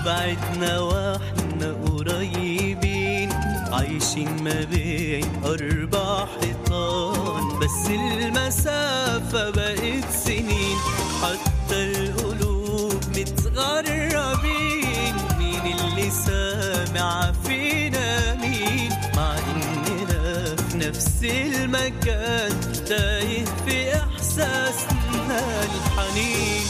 وبعدنا واحنا قريبين عايشين ما بين أربع حيطان بس المسافة بقت سنين حتى القلوب متغربين مين اللي سامع فينا مين مع إننا في نفس المكان تايه في إحساسنا الحنين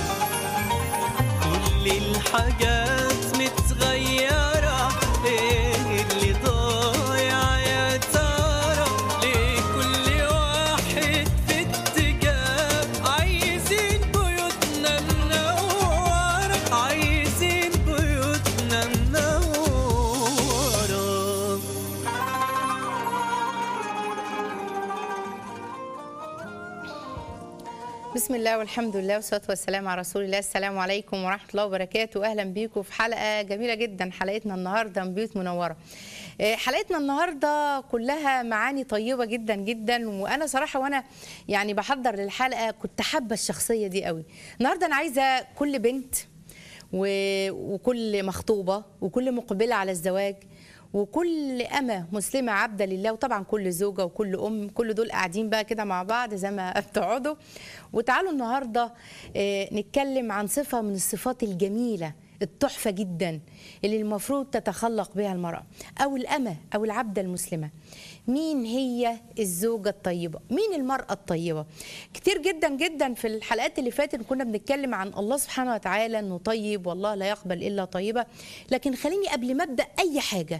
كل الحاجات متغيرة ايه اللي ضايع يا ترى ليه كل واحد في اتجاه عايزين بيوتنا منورة عايزين بيوتنا منورة بسم الله والحمد لله والصلاه والسلام على رسول الله السلام عليكم ورحمه الله وبركاته اهلا بيكم في حلقه جميله جدا حلقتنا النهارده من بيوت منوره آه، حلقتنا النهارده كلها معاني طيبه جدا جدا وانا صراحه وانا يعني بحضر للحلقه كنت حابه الشخصيه دي قوي النهارده انا عايزه كل بنت و- وكل مخطوبه وكل مقبله على الزواج وكل أمة مسلمة عبدة لله وطبعا كل زوجة وكل أم كل دول قاعدين بقى كده مع بعض زي ما بتقعدوا وتعالوا النهاردة آه، نتكلم عن صفة من الصفات الجميلة التحفة جدا اللي المفروض تتخلق بها المرأة أو الأمة أو العبدة المسلمة مين هي الزوجة الطيبة مين المرأة الطيبة كتير جدا جدا في الحلقات اللي فاتت كنا بنتكلم عن الله سبحانه وتعالى أنه طيب والله لا يقبل إلا طيبة لكن خليني قبل ما أبدأ أي حاجة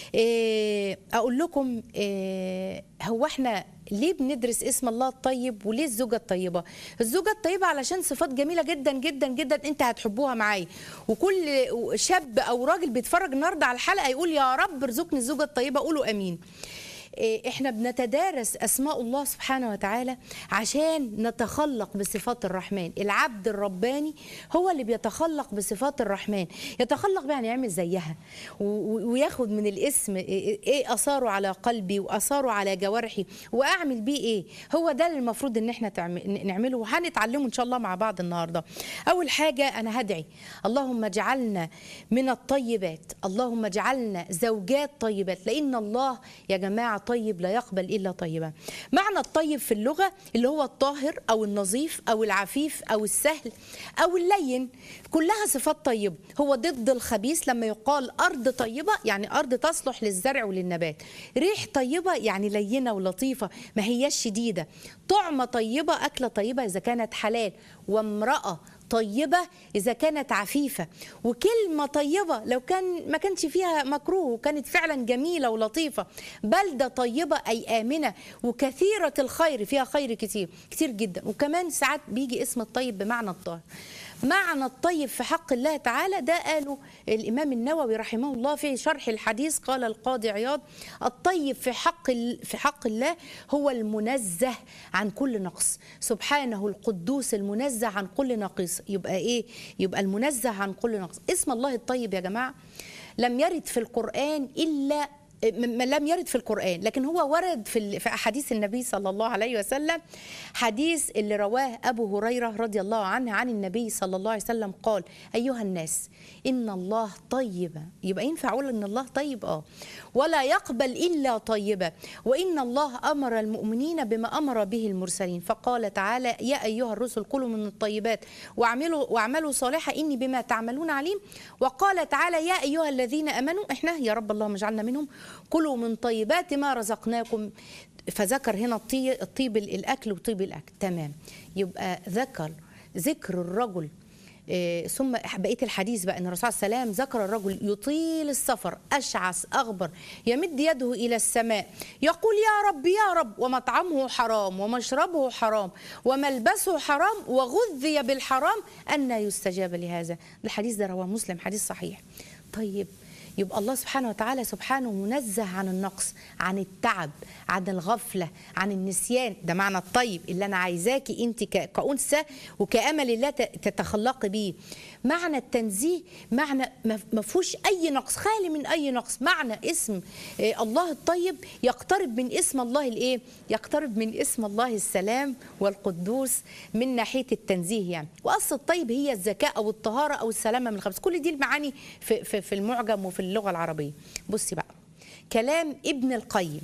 إيه، أقول لكم إيه، هو احنا ليه بندرس اسم الله الطيب وليه الزوجة الطيبة الزوجة الطيبة علشان صفات جميلة جدا جدا جدا انت هتحبوها معايا وكل شاب او راجل بيتفرج النهاردة على الحلقة يقول يا رب ارزقني الزوجة الطيبة قولوا امين إيه، احنا بنتدارس اسماء الله سبحانه وتعالى عشان نتخلق بصفات الرحمن العبد الرباني هو اللي بيتخلق بصفات الرحمن يتخلق بقى يعني يعمل زيها و- و- وياخد من الاسم ايه إيه اثاره على قلبي واثاره على جوارحي واعمل بيه ايه هو ده اللي المفروض ان احنا تعم- نعمله وهنتعلمه ان شاء الله مع بعض النهارده اول حاجه انا هدعي اللهم اجعلنا من الطيبات اللهم اجعلنا زوجات طيبات لان الله يا جماعه طيب لا يقبل الا طيبا معنى الطيب في اللغه اللي هو الطاهر او النظيف او العفيف او السهل او اللين كلها صفات طيبه هو ضد الخبيث لما يقال ارض طيبه يعني ارض تصلح للزرع وللنبات ريح طيبه يعني لينه ولطيفه ما هياش شديده طعمه طيبه اكله طيبه اذا كانت حلال وامراه طيبة إذا كانت عفيفة وكلمة طيبة لو كان ما كانش فيها مكروه وكانت فعلا جميلة ولطيفة بلدة طيبة أي آمنة وكثيرة الخير فيها خير كتير كتير جدا وكمان ساعات بيجي اسم الطيب بمعنى الطاهر معنى الطيب في حق الله تعالى ده قاله الإمام النووي رحمه الله في شرح الحديث قال القاضي عياض الطيب في حق ال- في حق الله هو المنزه عن كل نقص سبحانه القدوس المنزه عن كل نقيص يبقى ايه يبقى المنزه عن كل نقص اسم الله الطيب يا جماعه لم يرد في القرآن إلا م- لم يرد في القرآن لكن هو ورد في ال- في أحاديث النبي صلى الله عليه وسلم حديث اللي رواه أبو هريرة رضي الله عنه عن النبي صلى الله عليه وسلم قال أيها الناس إن الله طيب يبقى ينفع أقول إن الله طيب آه ولا يقبل إلا طيبا وإن الله أمر المؤمنين بما أمر به المرسلين فقال تعالى يا أيها الرسل كلوا من الطيبات واعملوا واعملوا صالحا إني بما تعملون عليم وقال تعالى يا أيها الذين آمنوا إحنا يا رب اللهم اجعلنا منهم كلوا من طيبات ما رزقناكم فذكر هنا الطي- الطيب الأكل وطيب الأكل تمام يبقى ذكر ذكر الرجل إيه، ثم بقيه الحديث بقى ان الرسول صلى الله عليه وسلم ذكر الرجل يطيل السفر اشعث اغبر يمد يده الى السماء يقول يا رب يا رب ومطعمه حرام ومشربه حرام وملبسه حرام وغذي بالحرام ان يستجاب لهذا الحديث ده رواه مسلم حديث صحيح طيب يبقى الله سبحانه وتعالى سبحانه منزه عن النقص عن التعب عن الغفلة عن النسيان ده معنى الطيب اللي أنا عايزاكي أنت ك- كأنثى وكأمل الله ت- تتخلقي بيه معنى التنزيه معنى ما ما فيهوش أي نقص خالي من أي نقص معنى اسم آه، الله الطيب يقترب من اسم الله الإيه يقترب من اسم الله السلام والقدوس من ناحية التنزيه يعني وأصل الطيب هي الذكاء أو الطهارة أو السلامة من الخبث كل دي المعاني في, في, في المعجم وفي اللغة العربية بصي بقى كلام ابن القيم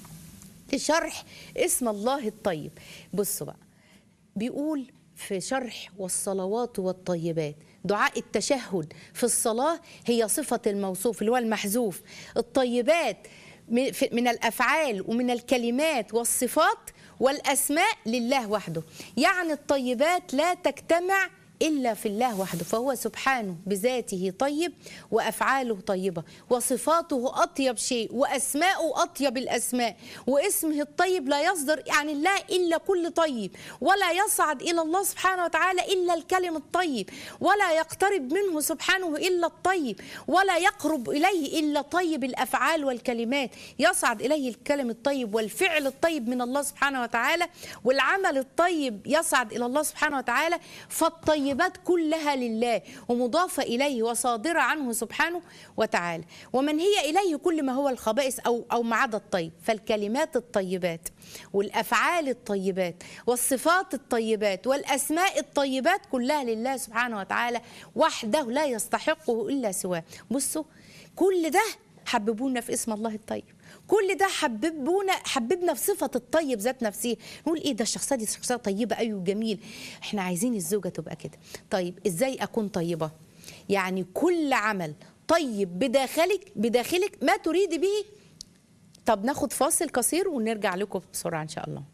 لشرح اسم الله الطيب بصوا بقى بيقول في شرح والصلوات والطيبات دعاء التشهد في الصلاة هي صفة الموصوف اللي هو المحذوف الطيبات من في- من الأفعال ومن الكلمات والصفات والأسماء لله وحده يعني الطيبات لا تجتمع إلا في الله وحده فهو سبحانه بذاته طيب وأفعاله طيبة وصفاته أطيب شيء وأسماؤه أطيب الأسماء واسمه الطيب لا يصدر عن الله إلا كل طيب ولا يصعد إلى الله سبحانه وتعالى إلا الكلم الطيب ولا يقترب منه سبحانه إلا الطيب ولا يقرب إليه إلا طيب الأفعال والكلمات يصعد إليه الكلم الطيب والفعل الطيب من الله سبحانه وتعالى والعمل الطيب يصعد إلى الله سبحانه وتعالى فالطيبات كلها لله ومضافة إليه وصادرة عنه سبحانه وتعالى ومن هي إليه كل ما هو الخبائث أو أو ما عدا الطيب فالكلمات الطيبات والأفعال الطيبات والصفات الطيبات والأسماء الطيبات كلها لله سبحانه وتعالى وحده لا يستحقه إلا سواه بصوا كل ده حببونا في اسم الله الطيب كل ده حببونا حببنا في صفه الطيب ذات نفسها نقول ايه ده الشخصيه دي شخصيه طيبه قوي وجميل احنا عايزين الزوجه تبقى كده طيب ازاي اكون طيبه يعني كل عمل طيب بداخلك بداخلك ما تريد به طب ناخد فاصل قصير ونرجع لكم بسرعه ان شاء الله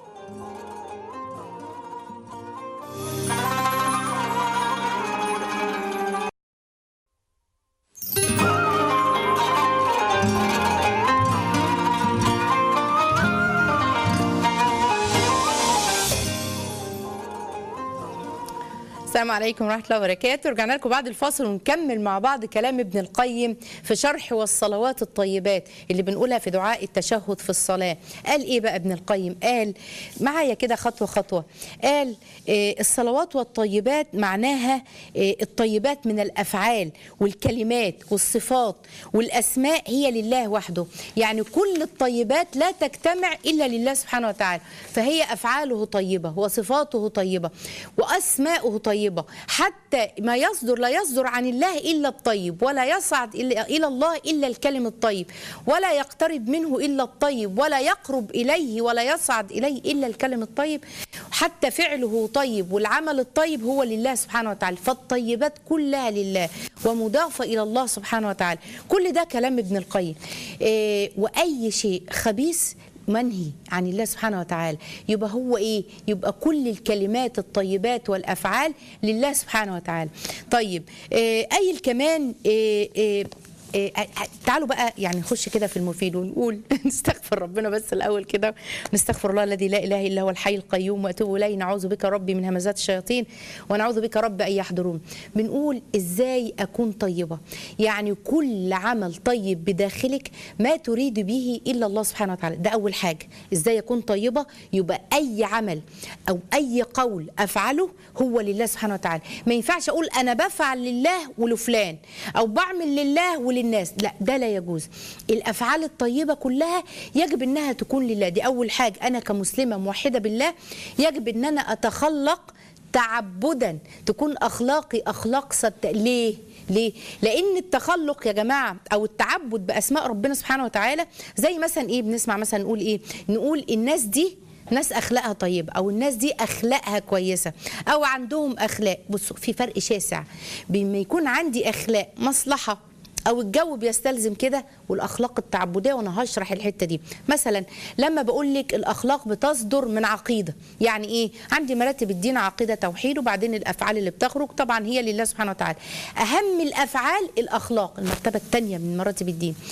السلام عليكم ورحمة الله وبركاته رجعنا لكم بعد الفاصل ونكمل مع بعض كلام ابن القيم في شرح والصلوات الطيبات اللي بنقولها في دعاء التشهد في الصلاة قال ايه بقى ابن القيم قال معايا كده خطوة خطوة قال إيه الصلوات والطيبات معناها إيه الطيبات من الأفعال والكلمات والصفات والأسماء هي لله وحده يعني كل الطيبات لا تجتمع إلا لله سبحانه وتعالى فهي أفعاله طيبة وصفاته طيبة وأسماؤه طيبة حتى ما يصدر لا يصدر عن الله إلا الطيب ولا يصعد إلا إلى الله إلا الكلم الطيب ولا يقترب منه إلا الطيب ولا يقرب إليه ولا يصعد إليه إلا الكلم الطيب حتى فعله طيب والعمل الطيب هو لله سبحانه وتعالى فالطيبات كلها لله ومضافة إلى الله سبحانه وتعالى كل ده كلام ابن القيم إيه وأي شيء خبيث منهي عن الله سبحانه وتعالى يبقى هو ايه يبقى كل الكلمات الطيبات والافعال لله سبحانه وتعالى طيب آه اي كمان آه آه إيه، تعالوا بقى يعني نخش كده في المفيد ونقول نستغفر ربنا بس الاول كده نستغفر الله الذي لا اله الا هو الحي القيوم واتوب اليه نعوذ بك ربي من همزات الشياطين ونعوذ بك رب ان يحضرون بنقول ازاي اكون طيبه يعني كل عمل طيب بداخلك ما تريد به الا الله سبحانه وتعالى ده اول حاجه ازاي اكون طيبه يبقى اي عمل او اي قول افعله هو لله سبحانه وتعالى ما ينفعش اقول انا بفعل لله ولفلان او بعمل لله وللناس لا ده لا يجوز الافعال الطيبه كلها يجب انها تكون لله دي اول حاجه انا كمسلمه موحده بالله يجب ان انا اتخلق تعبدا تكون اخلاقي اخلاق صدق ليه ليه؟ لأن التخلق يا جماعة أو التعبد بأسماء ربنا سبحانه وتعالى زي مثلا إيه بنسمع مثلا نقول إيه؟ نقول الناس دي ناس اخلاقها طيبه او الناس دي اخلاقها كويسه او عندهم اخلاق بصوا في فرق شاسع بين ما يكون عندي اخلاق مصلحه او الجو بيستلزم كده والاخلاق التعبديه وانا هشرح الحته دي مثلا لما بقول لك الاخلاق بتصدر من عقيده يعني ايه عندي مراتب الدين عقيده توحيد وبعدين الافعال اللي بتخرج طبعا هي لله سبحانه وتعالى اهم الافعال الاخلاق المرتبه الثانيه من مراتب الدين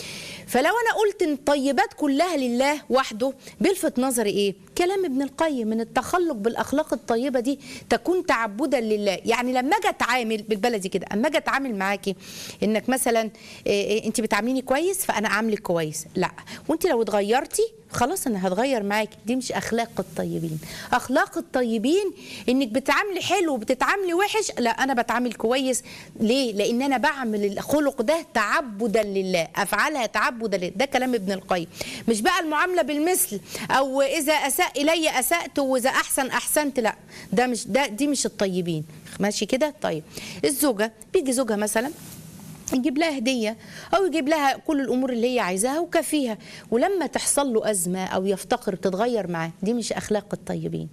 فلو انا قلت ان الطيبات كلها لله وحده بيلفت نظري ايه كلام ابن القيم من التخلق بالاخلاق الطيبه دي تكون تعبدا لله يعني لما اجي اتعامل بالبلدي كده اما اجي اتعامل معاكي انك مثلا إيه إيه انت بتعامليني كويس فانا اعاملك كويس لا وانت لو اتغيرتي خلاص انا هتغير معاكي دي مش اخلاق الطيبين اخلاق الطيبين انك بتعاملي حلو وبتتعاملي وحش لا انا بتعامل كويس ليه لان انا بعمل الخلق ده تعبدا لله افعلها تعبدا لله ده كلام ابن القيم مش بقى المعامله بالمثل او اذا اساء الي اسات واذا احسن احسنت لا ده مش ده دي مش الطيبين ماشي كده طيب الزوجه بيجي زوجها مثلا يجيب لها هدية أو يجيب لها كل الأمور اللي هي عايزاها وكفيها ولما تحصل له أزمة أو يفتقر تتغير معاه دي مش أخلاق الطيبين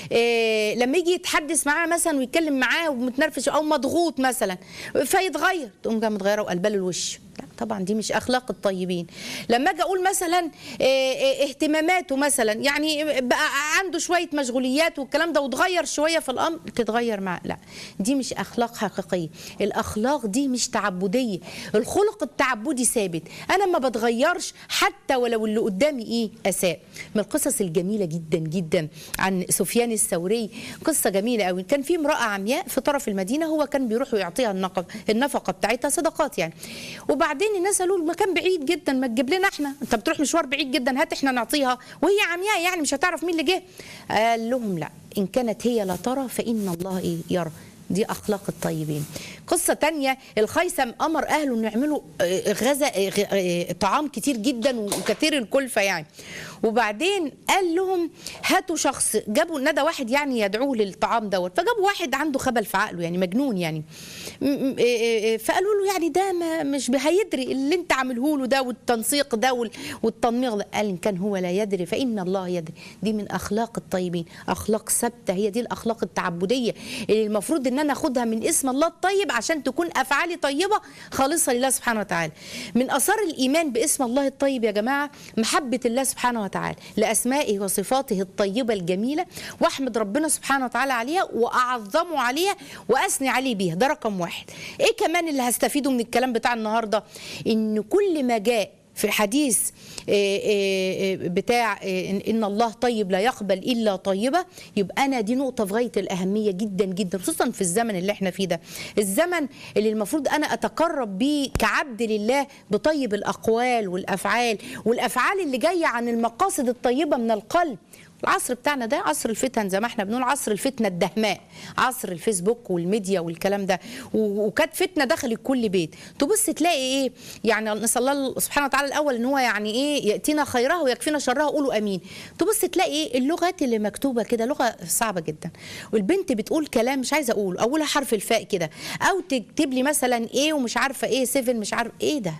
إيه لما يجي يتحدث معاه مثلا ويتكلم معاه ومتنرفز أو مضغوط مثلا فيتغير تقوم جايه متغيرة وقلبها له الوش لا طبعا دي مش اخلاق الطيبين لما اجي اقول مثلا إيه إيه اهتماماته مثلا يعني بقى عنده شويه مشغوليات والكلام ده وتغير شويه في الامر تتغير معاه لا دي مش اخلاق حقيقيه الاخلاق دي مش تعبديه الخلق التعبدي ثابت انا ما بتغيرش حتى ولو اللي قدامي ايه اساء من القصص الجميله جدا جدا عن سفيان الثوري قصه جميله قوي كان في امراه عمياء في طرف المدينه هو كان بيروح ويعطيها النفقه النفقه بتاعتها صدقات يعني وبعدين الناس قالوا المكان بعيد جدا ما تجيب لنا احنا انت بتروح مشوار بعيد جدا هات احنا نعطيها وهي عمياء يعني مش هتعرف مين اللي جه قال لهم لا ان كانت هي لا ترى فان الله ايه يرى دي اخلاق الطيبين قصه تانية الخيثم امر اهله انه يعملوا آه، غذاء آه، آه، طعام كتير جدا وكثير الكلفه يعني وبعدين قال لهم هاتوا شخص جابوا ندى واحد يعني يدعوه للطعام دوت فجابوا واحد عنده خبل في عقله يعني مجنون يعني م- م- إيه- إيه- فقالوا له يعني ده ما مش هيدري اللي انت عامله له ده والتنسيق ده وال- والتنميق ده قال ان كان هو لا يدري فان الله يدري دي من اخلاق الطيبين اخلاق ثابته هي دي الاخلاق التعبديه اللي المفروض ان انا اخدها من اسم الله الطيب عشان تكون افعالي طيبه خالصه لله سبحانه وتعالى من اثار الايمان باسم الله الطيب يا جماعه محبه الله سبحانه وتعالى لاسمائه وصفاته الطيبه الجميله واحمد ربنا سبحانه وتعالى عليها واعظمه عليها واثني عليه بيها ده رقم واحد ايه كمان اللي هستفيده من الكلام بتاع النهارده ان كل ما جاء في حديث آه، آه، آه، بتاع آه، إن- ان الله طيب لا يقبل الا طيبه يبقى انا دي نقطه في غايه الاهميه جدا جدا خصوصا في الزمن اللي احنا فيه ده الزمن اللي المفروض انا اتقرب بيه كعبد لله بطيب الاقوال والافعال والافعال اللي جايه عن المقاصد الطيبه من القلب العصر بتاعنا ده عصر الفتن زي ما احنا بنقول عصر الفتنه الدهماء عصر الفيسبوك والميديا والكلام ده و- وكانت فتنه دخلت كل بيت تبص تلاقي ايه يعني نسال الله سبحانه وتعالى الاول ان هو يعني ايه ياتينا خيرها ويكفينا شرها قولوا امين تبص تلاقي ايه اللغات اللي مكتوبه كده لغه صعبه جدا والبنت بتقول كلام مش عايزه اقول اولها حرف الفاء كده او تكتب لي مثلا ايه ومش عارفه ايه سيفن مش عارف ايه ده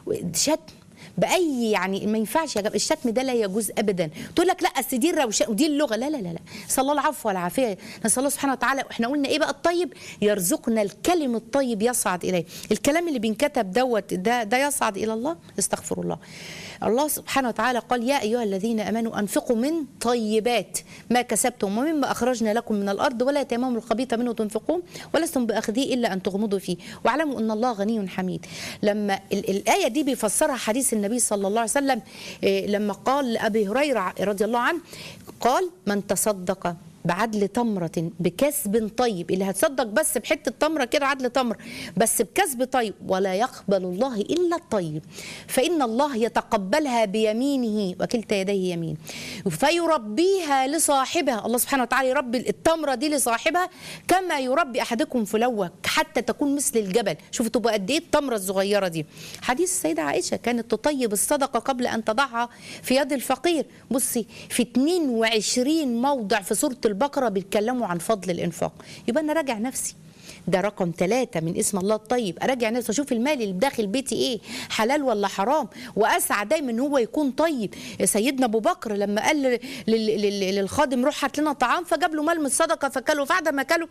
شتم باي يعني ما ينفعش يا جماعه الشتم ده لا يجوز ابدا تقول لك لا اصل دي الروشان ودي اللغه لا لا لا لا نسال الله العفو والعافيه نسال الله سبحانه وتعالى احنا قلنا ايه بقى الطيب يرزقنا الكلم الطيب يصعد اليه الكلام اللي بينكتب دوت ده ده يصعد الى الله استغفر الله الله سبحانه وتعالى قال يا ايها الذين امنوا انفقوا من طيبات ما كسبتم ومما اخرجنا لكم من الارض ولا تيمموا الخبيث منه تنفقون ولستم باخذيه الا ان تغمضوا فيه واعلموا ان الله غني حميد لما ال- الايه دي بيفسرها حديث النبي صلى الله عليه وسلم إيه، لما قال لابي هريره رضي الله عنه قال من تصدق بعدل تمرة بكسب طيب اللي هتصدق بس بحتة تمرة كده عدل تمر بس بكسب طيب ولا يقبل الله إلا الطيب فإن الله يتقبلها بيمينه وكلتا يديه يمين فيربيها لصاحبها الله سبحانه وتعالى يربي التمرة دي لصاحبها كما يربي أحدكم فلوة حتى تكون مثل الجبل شوفوا تبقى قد إيه التمرة الصغيرة دي حديث السيدة عائشة كانت تطيب الصدقة قبل أن تضعها في يد الفقير بصي في 22 موضع في سورة البقرة بيتكلموا عن فضل الإنفاق يبقى أنا راجع نفسي ده رقم ثلاثة من اسم الله الطيب أراجع نفسي أشوف المال اللي داخل بيتي إيه حلال ولا حرام وأسعى دايما إن هو يكون طيب سيدنا أبو بكر لما قال لل- لل- لل- للخادم روح هات لنا طعام فجاب له مال من الصدقة فكله بعد ما كله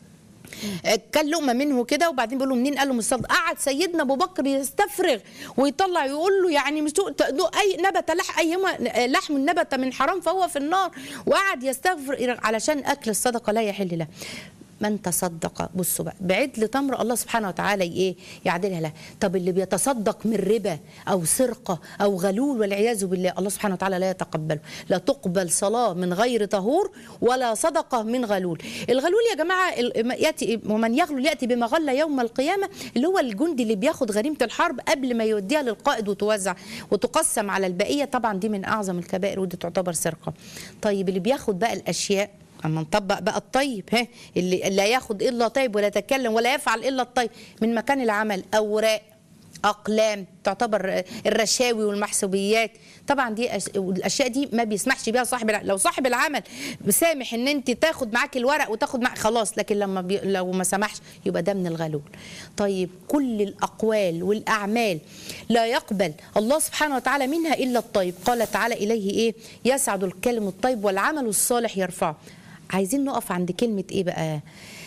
كان لقمه منه كده وبعدين بيقول له منين قال له من الصدقه قعد سيدنا ابو بكر يستفرغ ويطلع يقول له يعني مش تق- تق- اي نبت لح ايما لحم نبت من حرام فهو في النار وقعد يستفرغ علشان اكل الصدقه لا يحل له من تصدق بصوا بقى بعدل تمر الله سبحانه وتعالى ايه يعدلها لها طب اللي بيتصدق من ربا او سرقه او غلول والعياذ بالله الله سبحانه وتعالى لا يتقبله لا تقبل صلاه من غير طهور ولا صدقه من غلول الغلول يا جماعه ال- ياتي ومن يغلل ياتي بما غل يوم القيامه اللي هو الجندي اللي بياخد غريمه الحرب قبل ما يوديها للقائد وتوزع وتقسم على البقيه طبعا دي من اعظم الكبائر ودي تعتبر سرقه طيب اللي بياخد بقى الاشياء اما نطبق بقى الطيب ها اللي لا ياخد الا طيب ولا يتكلم ولا يفعل الا الطيب من مكان العمل اوراق اقلام تعتبر الرشاوي والمحسوبيات طبعا دي أش- الاشياء دي ما بيسمحش بيها صاحب الع- لو صاحب العمل سامح ان انت تاخد معاك الورق وتاخد معاك خلاص لكن لما بي لو ما سمحش يبقى ده من الغلول طيب كل الاقوال والاعمال لا يقبل الله سبحانه وتعالى منها الا الطيب قال تعالى اليه ايه يسعد الكلم الطيب والعمل الصالح يرفعه عايزين نقف عند كلمه ايه بقى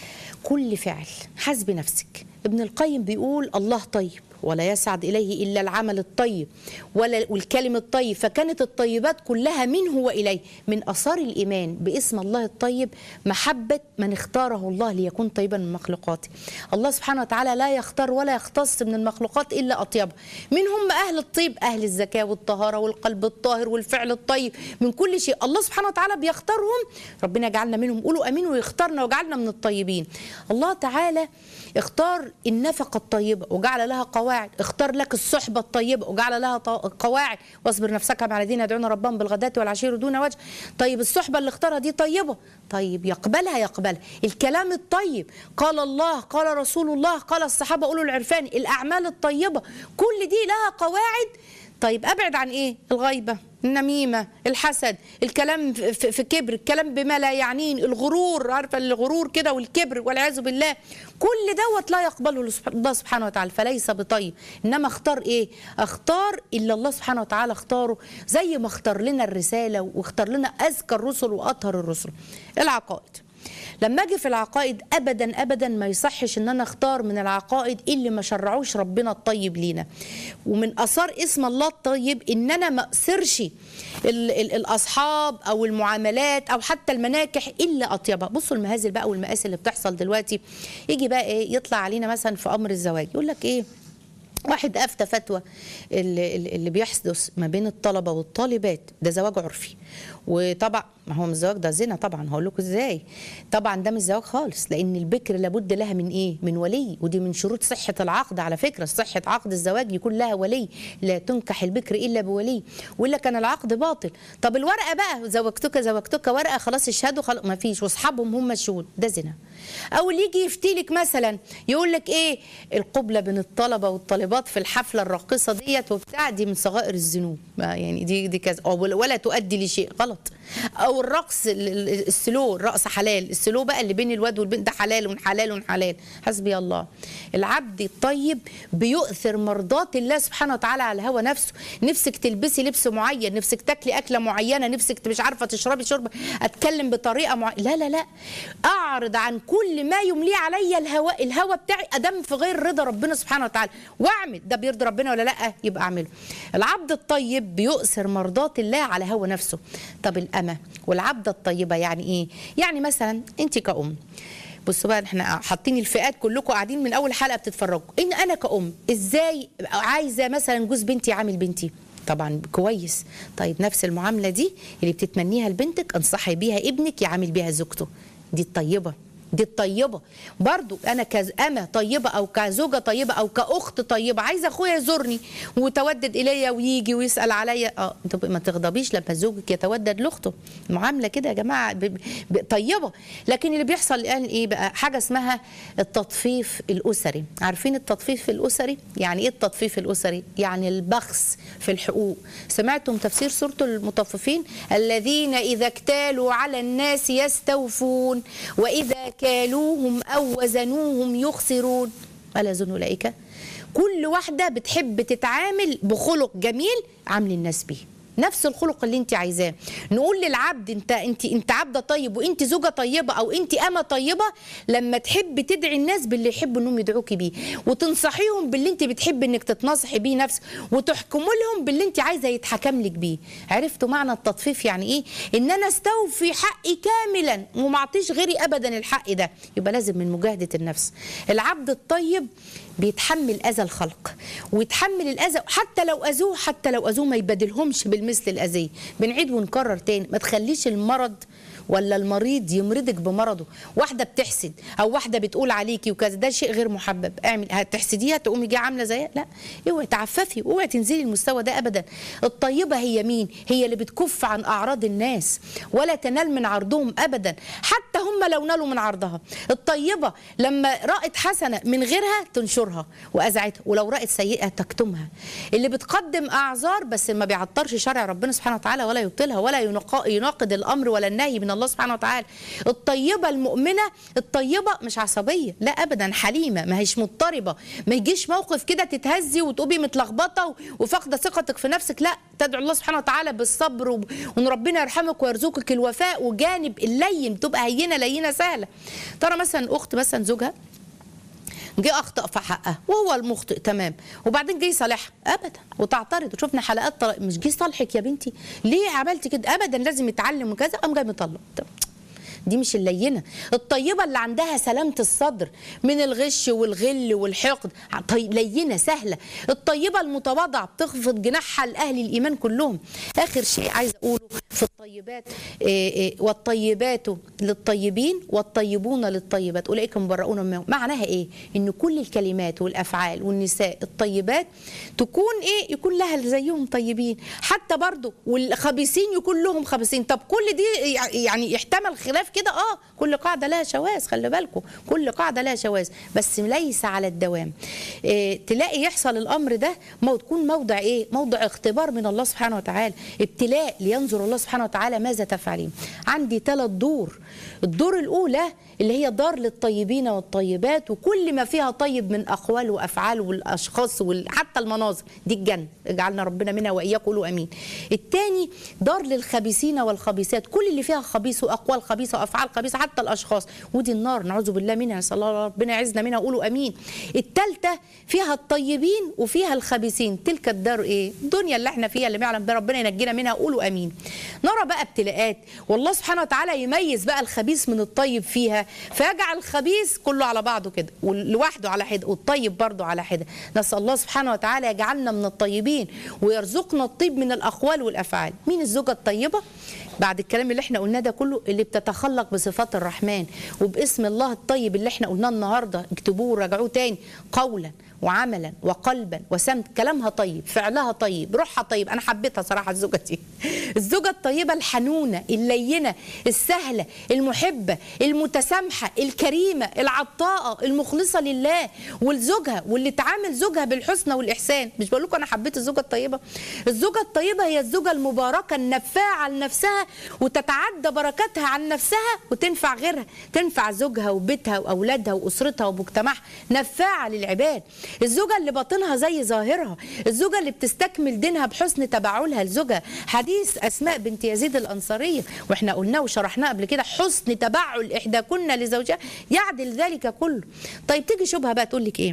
كل فعل حسب نفسك ابن القيم بيقول الله طيب ولا يسعد إليه إلا العمل الطيب ولا والكلم الطيب فكانت الطيبات كلها منه وإليه من أثار الإيمان باسم الله الطيب محبة من اختاره الله ليكون طيبا من مخلوقاته الله سبحانه وتعالى لا يختار ولا يختص من المخلوقات إلا أطيبها من هم أهل الطيب أهل الزكاة والطهارة والقلب الطاهر والفعل الطيب من كل شيء الله سبحانه وتعالى بيختارهم ربنا يجعلنا منهم قولوا أمين ويختارنا ويجعلنا من الطيبين الله تعالى اختار النفقة الطيبة وجعل لها قواعد اختار لك الصحبة الطيبة وجعل لها ط- قواعد واصبر نفسك مع الذين يدعون ربهم بالغداة والعشي دون وجه طيب الصحبة اللي اختارها دي طيبة طيب يقبلها يقبلها الكلام الطيب قال الله قال رسول الله قال الصحابة أولو العرفان الأعمال الطيبة كل دي لها قواعد طيب ابعد عن ايه الغيبه النميمه الحسد الكلام في, في في كبر الكلام بما لا يعنين الغرور عارفه الغرور كده والكبر والعياذ بالله كل دوت لا يقبله الله سبحانه وتعالى فليس بطيب انما اختار ايه اختار الا الله سبحانه وتعالى اختاره زي ما اختار لنا الرساله واختار لنا اذكى الرسل واطهر الرسل العقائد لما اجي في العقائد ابدا ابدا ما يصحش ان انا اختار من العقائد اللي ما شرعوش ربنا الطيب لينا ومن اثار اسم الله الطيب ان انا ما اقصرش ال- ال- الاصحاب او المعاملات او حتى المناكح الا اطيبها بصوا المهازل بقى والمآسي اللي بتحصل دلوقتي يجي بقى ايه يطلع علينا مثلا في امر الزواج يقول لك ايه واحد افتى فتوى اللي, اللي بيحدث ما بين الطلبه والطالبات ده زواج عرفي وطبعا ما هو من الزواج ده زنا طبعا هقول لكم ازاي طبعا ده مش زواج خالص لان البكر لابد لها من ايه من ولي ودي من شروط صحه العقد على فكره صحه عقد الزواج يكون لها ولي لا تنكح البكر الا بولي والا كان العقد باطل طب الورقه بقى زوجتك زوجتك ورقه خلاص اشهدوا خلاص ما فيش واصحابهم هم الشهود ده زنا او اللي يجي يفتيلك مثلا يقول لك ايه القبله بين الطلبه والطالبات في الحفله الراقصه ديت وبتاع دي من صغائر الذنوب ما يعني دي دي كذا أو ولا تؤدي لشيء غلط او الرقص ال- ال- السلو الرقص حلال السلو بقى اللي بين الواد والبنت ده حلال وحلال وحلال حسبي الله العبد الطيب بيؤثر مرضات الله سبحانه وتعالى على هوى نفسه نفسك تلبسي لبس معين نفسك تاكلي اكله معينه نفسك مش عارفه تشربي شرب اتكلم بطريقه معينه لا لا لا اعرض عن كل ما يملي علي الهوى الهوى بتاعي ادم في غير رضا ربنا سبحانه وتعالى واعمل ده بيرضي ربنا ولا لا يبقى اعمله العبد الطيب بيؤثر مرضات الله على هوى نفسه طب الامه والعبده الطيبه يعني ايه يعني مثلا انت كأم بصوا بقى احنا حاطين الفئات كلكم قاعدين من اول حلقه بتتفرجوا ان انا كأم ازاي عايزه مثلا جوز بنتي عامل بنتي طبعا كويس طيب نفس المعامله دي اللي بتتمنيها لبنتك انصحي بيها ابنك يعامل بيها زوجته دي الطيبه دي الطيبة برضو أنا كأمة طيبة أو كزوجة طيبة أو كأخت طيبة عايزة أخويا يزورني ويتودد إليا ويجي ويسأل عليا اه طب ما تغضبيش لما زوجك يتودد لأخته معاملة كده يا جماعة ب- ب- طيبة لكن اللي بيحصل الآن إيه بقى حاجة اسمها التطفيف الأسري عارفين التطفيف الأسري يعني إيه التطفيف الأسري يعني البخس في الحقوق سمعتم تفسير سورة المطففين الذين إذا اكتالوا على الناس يستوفون وإذا كالوهم أو وزنوهم يخسرون ألا يظن أولئك كل واحدة بتحب تتعامل بخلق جميل عامل الناس بيه نفس الخلق اللي انت عايزاه نقول للعبد انت انت انت عبده طيب وانت زوجه طيبه او انت امه طيبه لما تحب تدعي الناس باللي يحبوا انهم يدعوكي بيه وتنصحيهم باللي انت بتحب انك تتنصحي بيه نفسك وتحكموا لهم باللي انت عايزه يتحكم لك بيه عرفتوا معنى التطفيف يعني ايه ان انا استوفي حقي كاملا وما اعطيش غيري ابدا الحق ده يبقى لازم من مجاهده النفس العبد الطيب بيتحمل اذى الخلق ويتحمل الاذى حتى لو اذوه حتى لو اذوه ما يبادلهمش بالمثل الاذيه بنعيد ونكرر تاني ما تخليش المرض ولا المريض يمرضك بمرضه واحده بتحسد او واحده بتقول عليكي وكذا ده شيء غير محبب اعمل هتحسديها تقومي جايه عامله زيها لا اوعي تعففي اوعي تنزلي المستوى ده ابدا الطيبه هي مين هي اللي بتكف عن اعراض الناس ولا تنال من عرضهم ابدا حتى هم لو نالوا من عرضها الطيبه لما رأت حسنه من غيرها تنشرها واذعتها ولو رأت سيئه تكتمها اللي بتقدم اعذار بس ما بيعطرش شرع ربنا سبحانه وتعالى ولا يبطلها ولا ينق- يناقض الامر ولا النهي من الله سبحانه وتعالى الطيبه المؤمنه الطيبه مش عصبيه لا ابدا حليمه ما هيش مضطربه ما يجيش موقف كده تتهزي وتقومي متلخبطه و- وفاقده ثقتك في نفسك لا تدعو الله سبحانه وتعالى بالصبر وب- وان ربنا يرحمك ويرزقك الوفاء وجانب اللين تبقى هينه لينه سهله ترى مثلا اخت مثلا زوجها جه اخطا في حقها وهو المخطئ تمام وبعدين جه يصالحها ابدا وتعترض وشفنا حلقات طلاق مش جه يصالحك يا بنتي ليه عملتي كده ابدا لازم يتعلم وكذا قام جاي مطلق طب دي مش اللينه الطيبه اللي عندها سلامه الصدر من الغش والغل والحقد طيب لينه سهله الطيبه المتواضعه بتخفض جناحها لاهل الايمان كلهم اخر شيء عايز اقوله في الطيبات إيه إيه والطيبات للطيبين والطيبون للطيبات اولئك مبرؤون مما معناها ايه ان كل الكلمات والافعال والنساء الطيبات تكون ايه يكون لها زيهم طيبين حتى برضو والخبيثين يكون لهم خبيثين طب كل دي يعني يحتمل خلاف كده اه كل قاعده لها شواذ خلي بالكم كل قاعده لها شواذ بس ليس على الدوام إيه تلاقي يحصل الامر ده مو تكون موضع ايه موضع اختبار من الله سبحانه وتعالى ابتلاء لينظر الله سبحانه وتعالى ماذا تفعلين عندي ثلاث دور الدور الاولى اللي هي دار للطيبين والطيبات وكل ما فيها طيب من اقوال وافعال والاشخاص وحتى المناظر دي الجنه اجعلنا ربنا منها واياك قولوا امين الثاني دار للخبيثين والخبيثات كل اللي فيها خبيث واقوال خبيثه وافعال خبيثه حتى الاشخاص ودي النار نعوذ بالله منها نسال الله ربنا يعزنا منها قولوا امين الثالثه فيها الطيبين وفيها الخبيثين تلك الدار ايه الدنيا اللي احنا فيها اللي يعلم بها ربنا ينجينا منها قولوا امين نرى بقى ابتلاءات والله سبحانه وتعالى يميز بقى الخبيث من الطيب فيها فيجعل الخبيث كله على بعضه كده ولوحده على حده والطيب برضه على حده نسال الله سبحانه وتعالى يجعلنا من الطيبين ويرزقنا الطيب من الاقوال والافعال مين الزوجه الطيبه بعد الكلام اللي احنا قلناه ده كله اللي بتتخلق بصفات الرحمن وباسم الله الطيب اللي احنا قلناه النهارده اكتبوه وراجعوه تاني قولا وعملا وقلبا وسمت كلامها طيب فعلها طيب روحها طيب انا حبيتها صراحه الزوجه دي الزوجه الطيبه الحنونه اللينه السهله المحبه المتسامحه الكريمه العطاءه المخلصه لله ولزوجها واللي تعامل زوجها بالحسنى والاحسان مش بقول لكم انا حبيت الزوجه الطيبه الزوجه الطيبه هي الزوجه المباركه النفاعه لنفسها وتتعدى بركاتها عن نفسها وتنفع غيرها تنفع زوجها وبيتها واولادها واسرتها ومجتمعها نفاعه للعباد الزوجه اللي باطنها زي ظاهرها الزوجه اللي بتستكمل دينها بحسن تبعلها لزوجها حديث اسماء بنت يزيد الانصاريه واحنا قلناه وشرحناه قبل كده حسن تبعل احداكن لزوجها يعدل ذلك كله طيب تيجي شبهه بقى تقول لك ايه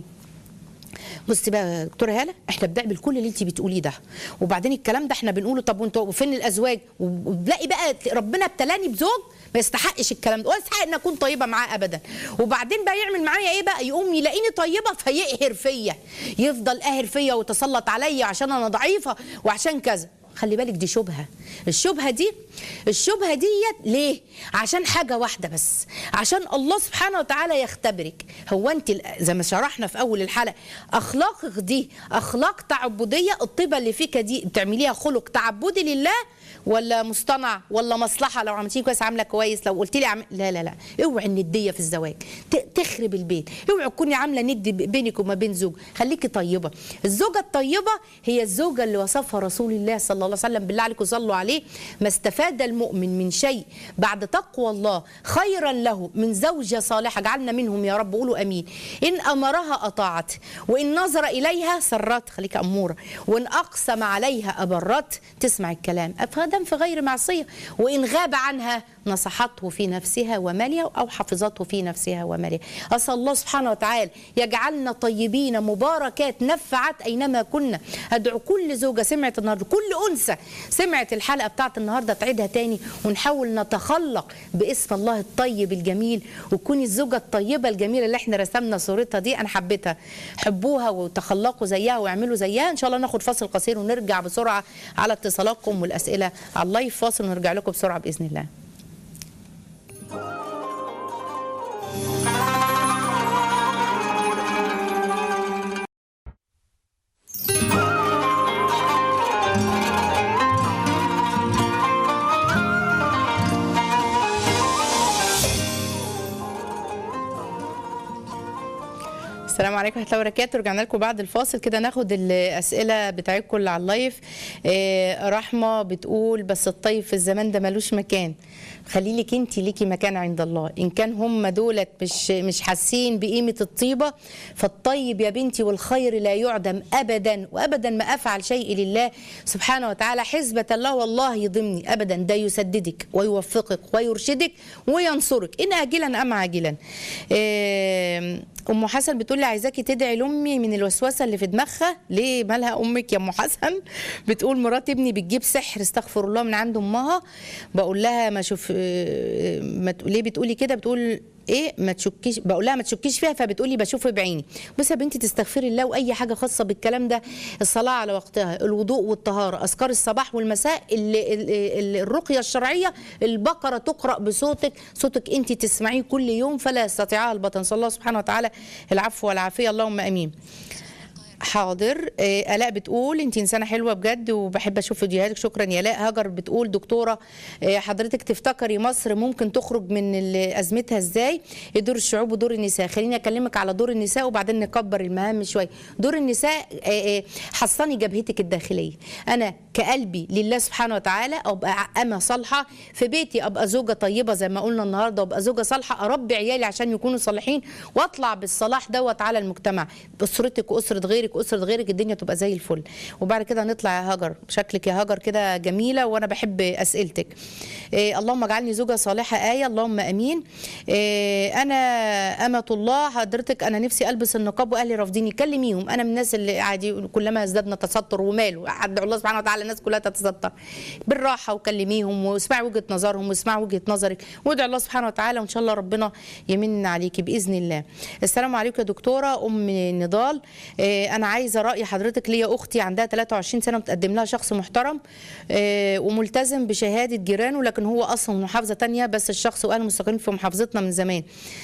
بصي بقى يا دكتوره هاله احنا بنعمل كل اللي انت بتقوليه ده وبعدين الكلام ده احنا بنقوله طب وانتوا فين الازواج وبلاقي بقى ربنا ابتلاني بزوج ما يستحقش الكلام ده ولا يستحق ان اكون طيبه معاه ابدا وبعدين بقى يعمل معايا ايه بقى يقوم يلاقيني طيبه فيقهر فيا يفضل قاهر فيا ويتسلط عليا عشان انا ضعيفه وعشان كذا خلي بالك دي شبهه الشبهه دي الشبهه ديت ليه عشان حاجه واحده بس عشان الله سبحانه وتعالى يختبرك هو انت زي ما شرحنا في اول الحلقه اخلاقك دي اخلاق تعبديه الطيبه اللي فيك دي بتعمليها خلق تعبدي لله ولا مصطنع ولا مصلحه لو عملتيه كويس عامله كويس لو قلت لي عم... لا لا لا اوعي النديه في الزواج ت- تخرب البيت اوعي تكوني عامله ند ب- بينك وما بين زوج خليكي طيبه الزوجه الطيبه هي الزوجه اللي وصفها رسول الله صلى الله عليه وسلم بالله عليكم صلوا عليه ما استفاد المؤمن من شيء بعد تقوى الله خيرا له من زوجه صالحه جعلنا منهم يا رب قولوا امين ان امرها اطاعت وان نظر اليها سرت خليك اموره وان اقسم عليها ابرت تسمع الكلام افادا في غير معصيه وان غاب عنها نصحته في نفسها ومالها او حفظته في نفسها ومالها اسال الله سبحانه وتعالى يجعلنا طيبين مباركات نفعات اينما كنا ادعو كل زوجه سمعت النهارده كل انثى سمعت الحلقه بتاعت النهارده تعيدها تاني ونحاول نتخلق باسم الله الطيب الجميل وتكوني الزوجه الطيبه الجميله اللي احنا رسمنا صورتها دي انا حبيتها حبوها وتخلقوا زيها واعملوا زيها ان شاء الله ناخد فاصل قصير ونرجع بسرعه على اتصالاتكم والاسئله على اللايف فاصل ونرجع لكم بسرعه باذن الله السلام عليكم ورحمه الله وبركاته رجعنا لكم بعد الفاصل كده ناخد الاسئله بتاعتكم اللي على اللايف آه، رحمه بتقول بس الطيب في الزمان ده ملوش مكان خلي لك انت ليكي مكان عند الله ان كان هم دولت مش مش حاسين بقيمه الطيبه فالطيب يا بنتي والخير لا يعدم ابدا وابدا ما افعل شيء لله سبحانه وتعالى حسبه الله والله يضمني ابدا ده يسددك ويوفقك ويرشدك وينصرك ان اجلا ام عاجلا آم، ام حسن بتقول لي عايزاكي تدعي لامي من الوسوسه اللي في دماغها ليه مالها امك يا ام حسن بتقول مرات ابني بتجيب سحر استغفر الله من عند امها بقول لها ما شوف آه، ما تق- ليه بتقولي كده بتقول ايه ما تشكيش بقول لها ما تشكيش فيها فبتقولي بشوف بعيني بصي يا بنتي تستغفري الله واي حاجه خاصه بالكلام ده الصلاه على وقتها الوضوء والطهاره اذكار الصباح والمساء اللي اللي- اللي الرقيه الشرعيه البقره تقرا بصوتك صوتك انت تسمعيه كل يوم فلا يستطيعها البطن صلى الله سبحانه وتعالى العفو والعافيه اللهم امين حاضر آه، الاء بتقول انت انسانه حلوه بجد وبحب اشوف فيديوهاتك شكرا يا الاء هاجر بتقول دكتوره آه، حضرتك تفتكري مصر ممكن تخرج من ال- ازمتها ازاي دور الشعوب ودور النساء خليني اكلمك على دور النساء وبعدين نكبر المهام شويه دور النساء آه، آه، حصني جبهتك الداخليه انا كقلبي لله سبحانه وتعالى ابقى امه صالحه في بيتي ابقى زوجه طيبه زي ما قلنا النهارده وابقى زوجه صالحه اربي عيالي عشان يكونوا صالحين واطلع بالصلاح دوت على المجتمع اسرتك واسره غيرك واسره غيرك الدنيا تبقى زي الفل وبعد كده نطلع يا هاجر شكلك يا هاجر كده جميله وانا بحب اسئلتك إيه اللهم اجعلني زوجه صالحه ايه اللهم امين إيه انا امه الله حضرتك انا نفسي البس النقاب واهلي رافضيني كلميهم انا من الناس اللي عادي كلما ازددنا تستر وماله ادعو الله سبحانه وتعالى الناس كلها تتستر بالراحه وكلميهم واسمعي وجهه نظرهم واسمعي وجهه نظرك وادعي الله سبحانه وتعالى وان شاء الله ربنا يمن عليكي باذن الله السلام عليكم يا دكتوره ام نضال إيه انا عايزه راي حضرتك ليا اختي عندها 23 سنه متقدم لها شخص محترم إيه وملتزم بشهاده جيرانه لكن هو اصلا من محافظه تانية بس الشخص واهله مستقرين في محافظتنا من زمان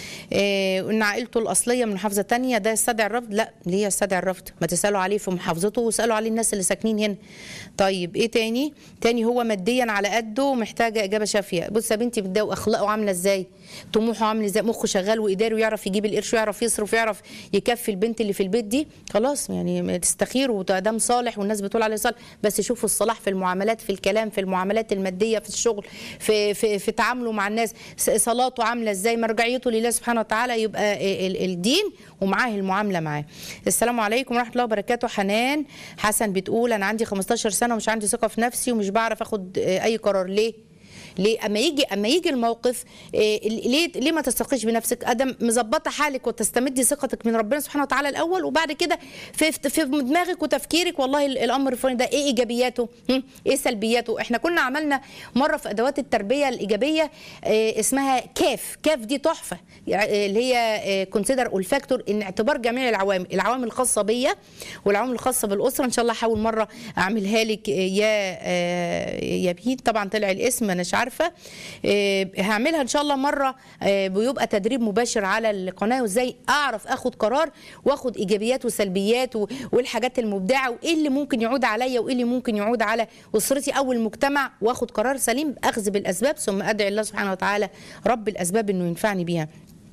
إيه وان عائلته الاصليه من محافظه تانية ده يستدعي الرفض لا ليه يستدعي الرفض ما تسالوا عليه في محافظته واسالوا عليه الناس اللي ساكنين هنا طيب ايه تاني تاني هو ماديا على قده ومحتاجه اجابه شافيه بص يا بنتي بتداو اخلاقه عامله ازاي طموحه عامل ازاي مخه شغال واداري ويعرف يجيب القرش ويعرف يصرف ويعرف يكفي البنت اللي في البيت دي خلاص يعني تستخير وتقدم صالح والناس بتقول عليه صالح بس شوفوا الصلاح في المعاملات في الكلام في المعاملات الماديه في الشغل في في, في تعامله مع الناس س- صلاته عامله ازاي مرجعيته لله سبحانه وتعالى يبقى ال- الدين ومعاه المعامله معاه السلام عليكم ورحمه الله وبركاته حنان حسن بتقول انا عندي 15 سنه ومش عندي ثقه في نفسي ومش بعرف اخد آه، اي قرار ليه ليه اما يجي اما يجي الموقف إيه ليه ليه ما تستقيش بنفسك ادم مظبطه حالك وتستمدي ثقتك من ربنا سبحانه وتعالى الاول وبعد كده في في دماغك وتفكيرك والله ال- الامر الفلاني ده ايه ايجابياته هم؟ ايه سلبياته احنا كنا عملنا مره في ادوات التربيه الايجابيه إيه اسمها كاف كاف دي تحفه يعني اللي هي كونسيدر والفاكتور ان اعتبار جميع العوامل العوامل الخاصه بيا والعوامل الخاصه بالاسره ان شاء الله احاول مره اعملها لك يا آه، يا بيت طبعا طلع الاسم انا مش عارفه عارفه آه، هعملها ان شاء الله مره آه، بيبقى تدريب مباشر على القناه وازاي اعرف اخد قرار واخد ايجابيات وسلبيات و- والحاجات المبدعه وايه اللي ممكن يعود عليا وايه اللي ممكن يعود على اسرتي او المجتمع واخد قرار سليم اخذ بالاسباب ثم ادعي الله سبحانه وتعالى رب الاسباب انه ينفعني بيها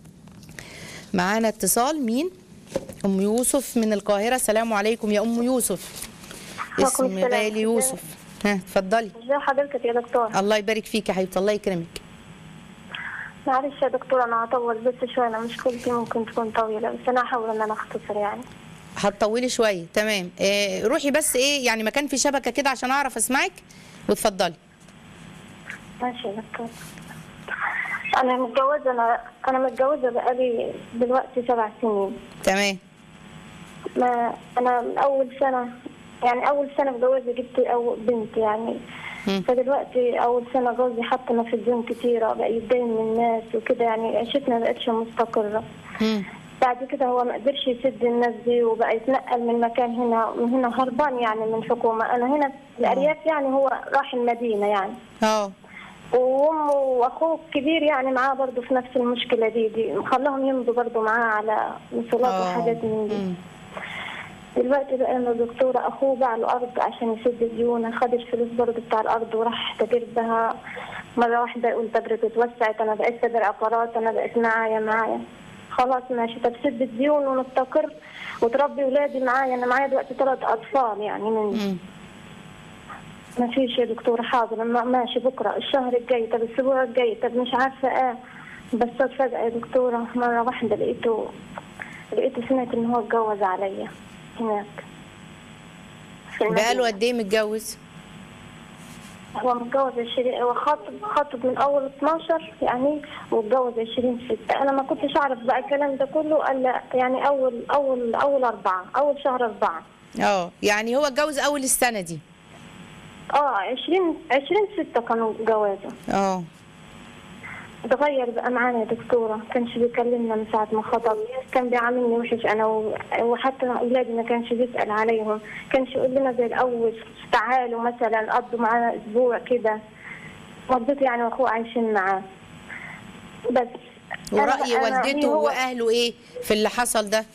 معانا اتصال مين ام يوسف من القاهره السلام عليكم يا ام يوسف وعليكم اسم السلام. غالي يوسف ها اتفضلي ازي حضرتك يا دكتور الله يبارك فيك يا حبيبتي الله يكرمك معلش يا دكتور انا هطول بس شويه انا مشكلتي ممكن تكون طويله بس انا هحاول ان انا اختصر يعني هتطولي شويه تمام آه روحي بس ايه يعني مكان في شبكه كده عشان اعرف اسمعك واتفضلي ماشي يا دكتور انا متجوزه انا انا متجوزه بقالي دلوقتي سبع سنين تمام ما انا من اول سنه يعني اول سنه متجوزه جبت اول بنت يعني مم. فدلوقتي اول سنه جوزي حطنا في الدين كتيره بقى يتدين من الناس وكده يعني عيشتنا بقتش مستقره مم. بعد كده هو ما قدرش يسد الناس دي وبقى يتنقل من مكان هنا من هنا هربان يعني من الحكومة أنا هنا في الأرياف يعني هو راح المدينة يعني اه وأمه وأخوه الكبير يعني معاه برضه في نفس المشكلة دي دي خلاهم يمضوا برضه معاه على وصولات آه. وحاجات من دي مم. دلوقتي بقى أنا دكتورة أخوه باع له أرض عشان يسد ديونه خد الفلوس برضه بتاع الأرض وراح تاجر بها مرة واحدة يقول تجربة اتوسعت أنا بقيت تاجر عقارات أنا بقيت معايا معايا خلاص ماشي طب سد الديون ونستقر وتربي ولادي معايا أنا معايا دلوقتي ثلاث أطفال يعني من مم. ما فيش يا دكتورة حاضر ما- ماشي بكرة الشهر الجاي طب الأسبوع الجاي طب مش عارفة إيه بس فجأة يا دكتورة مرة واحدة لقيته لقيته سمعت إن هو اتجوز عليا هناك في المدينة. بقاله قد ايه متجوز هو متجوز 20 هو خاطب خاطب من اول 12 يعني واتجوز 20 6 انا ما كنتش اعرف بقى الكلام ده كله الا يعني اول اول اول اربعه اول شهر اربعه اه يعني هو اتجوز اول السنه دي اه 20 20 6 كانوا جوازه اه اتغير بقى معانا يا دكتورة كانش بيكلمنا من ساعة ما خطب كان بيعاملني وحش أنا و- وحتى أولادي ما كانش بيسأل عليهم كانش يقول لنا زي الأول تعالوا مثلا قضوا معانا أسبوع كده والدتي يعني وأخوه عايشين معاه بس أنا- ورأي أنا- والدته هو- واهله ايه في اللي حصل ده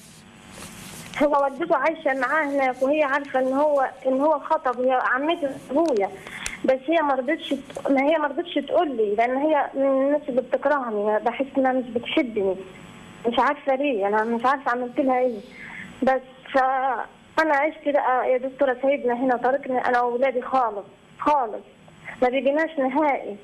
هو والدته عايشة معاه هناك وهي عارفة ان هو ان هو خطب هي عمته ابويا بس هي ما رضتش ما هي ما رضتش تقول لي لان هي من الناس اللي بتكرهني بحس انها مش بتحبني مش عارفة ليه انا مش عارفة عملت لها ايه بس فانا عشت بقى يا دكتورة سيدنا هنا طريقنا انا واولادي خالص خالص ما بيجيناش نهائي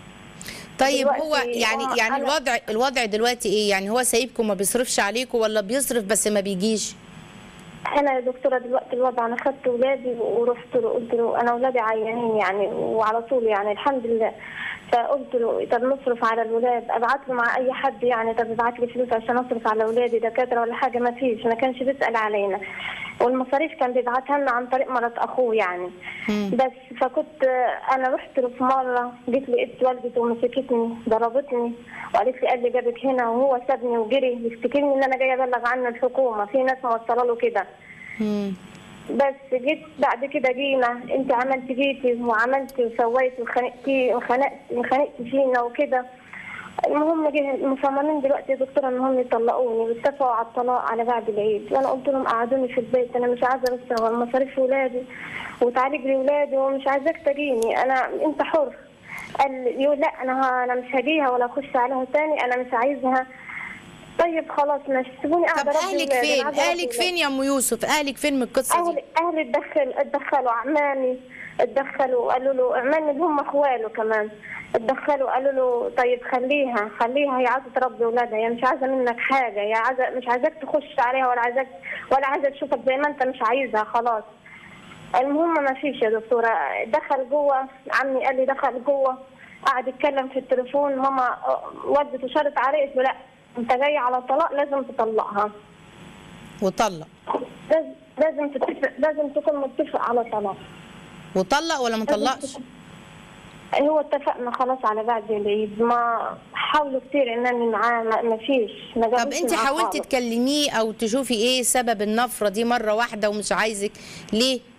طيب دلوقتي هو يعني هو يعني أنا- الوضع الوضع دلوقتي ايه يعني هو سايبكم ما بيصرفش عليكم ولا بيصرف بس ما بيجيش انا يا دكتوره دلوقتي الوضع انا خدت ولادي ورحت له قلت له انا ولادي عيانين يعني وعلى طول يعني الحمد لله فقلت له طب نصرف على الولاد ابعت له مع اي حد يعني طب ابعت لي فلوس عشان اصرف على ولادي دكاتره ولا حاجه ما فيش ما كانش بيسال علينا والمصاريف كان بيبعتها لنا عن طريق مرات اخوه يعني مم. بس فكنت انا رحت له في مره جيت لقيت والدته مسكتني ضربتني وقالت لي قال لي جابك هنا وهو سابني وجري يفتكرني ان انا جايه ابلغ عنه الحكومه في ناس موصله له كده مم. بس جيت بعد كده جينا انت عملت جيتي وعملت وسويت وخنقتي وخنقت وخنقت فينا وكده المهم جه مصممين دلوقتي يا دكتوره ان هم يطلقوني واتفقوا على الطلاق على بعد العيد وانا قلت لهم قعدوني في البيت انا مش عايزه بس هو مصاريف ولادي وتعالج لي ولادي ومش عايزاك تجيني انا انت حر قال لي يقول لا انا ه- انا مش هجيها ولا اخش عليها تاني انا مش عايزها طيب خلاص ماشي سيبوني طب قاعده أربي اهلك ولادي، فين أنا عايزة أربي اهلك ولادي. فين يا ام يوسف اهلك فين من القصه اهلي دي اهلي اتدخل اتدخلوا عمامي اتدخلوا قالوا له عمامي اللي هم اخواله كمان اتدخلوا قالوا له طيب خليها خليها هي عايزه تربي اولادها هي مش عايزه منك حاجه هي عايزه مش عايزاك تخش عليها ولا عايزاك ولا عايزه تشوفك زي ما انت مش عايزها خلاص المهم ما فيش يا دكتوره دخل جوه عمي قال لي دخل جوه قعد يتكلم في التليفون ماما اه، والدته شرط عليه قلت له لا انت جاي على طلاق لازم تطلقها وطلق لازم لازم تتفق لازم تكون متفق على طلاق وطلق ولا ما طلقش هو اتفقنا خلاص على بعد العيد ما حاولوا كتير انني معاه ما ما فيش ما طب جابوش انت معاه حاولتي خالص. تكلميه او تشوفي ايه سبب النفره دي مره واحده ومش عايزك ليه